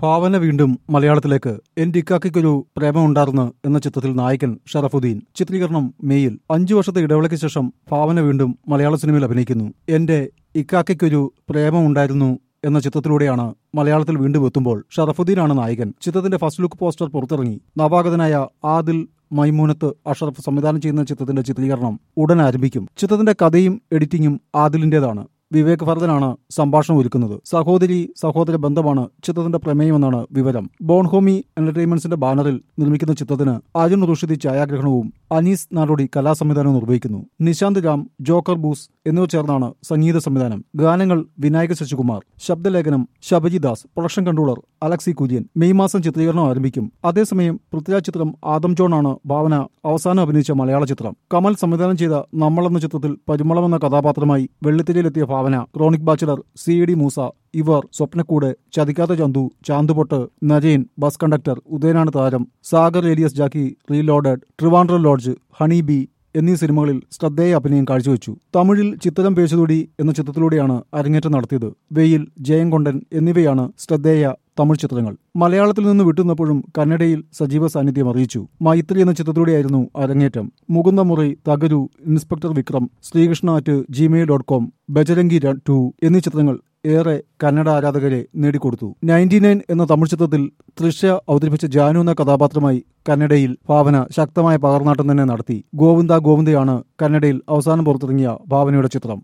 ഭാവന വീണ്ടും മലയാളത്തിലേക്ക് എന്റെ ഇക്കാക്കൊരു പ്രേമമുണ്ടാർന്ന് എന്ന ചിത്രത്തിൽ നായകൻ ഷറഫുദ്ദീൻ ചിത്രീകരണം മെയ്യിൽ അഞ്ചു വർഷത്തെ ഇടവേളയ്ക്ക് ശേഷം ഭാവന വീണ്ടും മലയാള സിനിമയിൽ അഭിനയിക്കുന്നു എന്റെ ഇക്കാക്കൊരു പ്രേമമുണ്ടായിരുന്നു എന്ന ചിത്രത്തിലൂടെയാണ് മലയാളത്തിൽ വീണ്ടും എത്തുമ്പോൾ ഷറഫുദ്ദീനാണ് നായകൻ ചിത്രത്തിന്റെ ഫസ്റ്റ് ലുക്ക് പോസ്റ്റർ പുറത്തിറങ്ങി നവാഗതനായ ആദിൽ മൈമൂനത്ത് അഷറഫ് സംവിധാനം ചെയ്യുന്ന ചിത്രത്തിന്റെ ചിത്രീകരണം ഉടൻ ആരംഭിക്കും ചിത്രത്തിന്റെ കഥയും എഡിറ്റിംഗും ആദിലിന്റേതാണ് വിവേക് ഭരതനാണ് സംഭാഷണം ഒരുക്കുന്നത് സഹോദരി സഹോദര ബന്ധമാണ് ചിത്രത്തിന്റെ പ്രമേയമെന്നാണ് വിവരം ബോൺഹോമി എന്റർടൈൻമെന്റ്സിന്റെ ബാനറിൽ നിർമ്മിക്കുന്ന ചിത്രത്തിന് അരുൺ റുഷിദി ഛായാഗ്രഹണവും അനീസ് നാടോടി കലാസംവിധാനവും നിർവഹിക്കുന്നു നിശാന്ത് രാം ജോക്കർ ബൂസ് എന്നിവർ ചേർന്നാണ് സംഗീത സംവിധാനം ഗാനങ്ങൾ വിനായക ശശികുമാർ ശബ്ദലേഖനം Sabari Das production controller Alexi Kurian May മാസം ചിത്രീകരണം ആരംഭിക്കും അതേസമയം പൃഥ്വിരാജ് ചിത്രം ആദം ജോൺ ആണ് ഭാവന അവസാനം അഭിനയിച്ച മലയാള ചിത്രം കമൽ സംവിധാനം ചെയ്ത നമ്മൾ എന്ന ചിത്രത്തിൽ പരിമളം എന്ന കഥാപാത്രമായി വെള്ളിത്തിരയിലെത്തിയ Bhavana chronic bachelor C D Moosa Ivar Swapnakoodu Chathikkatha Chanthu Chanthupottu നരയൻ bus conductor Udayananu Tharam Sagar alias Jacky reloaded Trivandrum lodge honey bee എന്നീ സിനിമകളിൽ ശ്രദ്ധേയ അഭിനയം കാഴ്ചവെച്ചു തമിഴിൽ ചിത്രം പേശുതൊടി എന്ന ചിത്രത്തിലൂടെയാണ് അരങ്ങേറ്റം നടത്തിയത് വെയിൽ ജയംകൊണ്ടൻ എന്നിവയാണ് ശ്രദ്ധേയ തമിഴ് ചിത്രങ്ങൾ മലയാളത്തിൽ നിന്ന് വിട്ടുനിന്നപ്പോഴും കന്നഡയിൽ സജീവ സാന്നിധ്യം അറിയിച്ചു മൈത്രി എന്ന ചിത്രത്തിലൂടെയായിരുന്നു അരങ്ങേറ്റം മുകുന്ദമുറി തകരു inspector Vikram Sreekrishna at Gmail dot com Bajrangi two എന്നീ ചിത്രങ്ങൾ ഏറെ കന്നഡ ആരാധകരെ നേടിക്കൊടുത്തു നയൻറ്റി നയൻ എന്ന തമിഴ് ചിത്രത്തിൽ തൃശ അവതരിപ്പിച്ച ജാനു എന്ന കഥാപാത്രമായി കന്നഡയിൽ ഭാവന ശക്തമായ പകർന്നാട്ടം തന്നെ നടത്തി ഗോവിന്ദ ഗോവിന്ദയാണ് കന്നഡയിൽ അവസാനം പുറത്തിറങ്ങിയ ഭാവനയുടെ ചിത്രം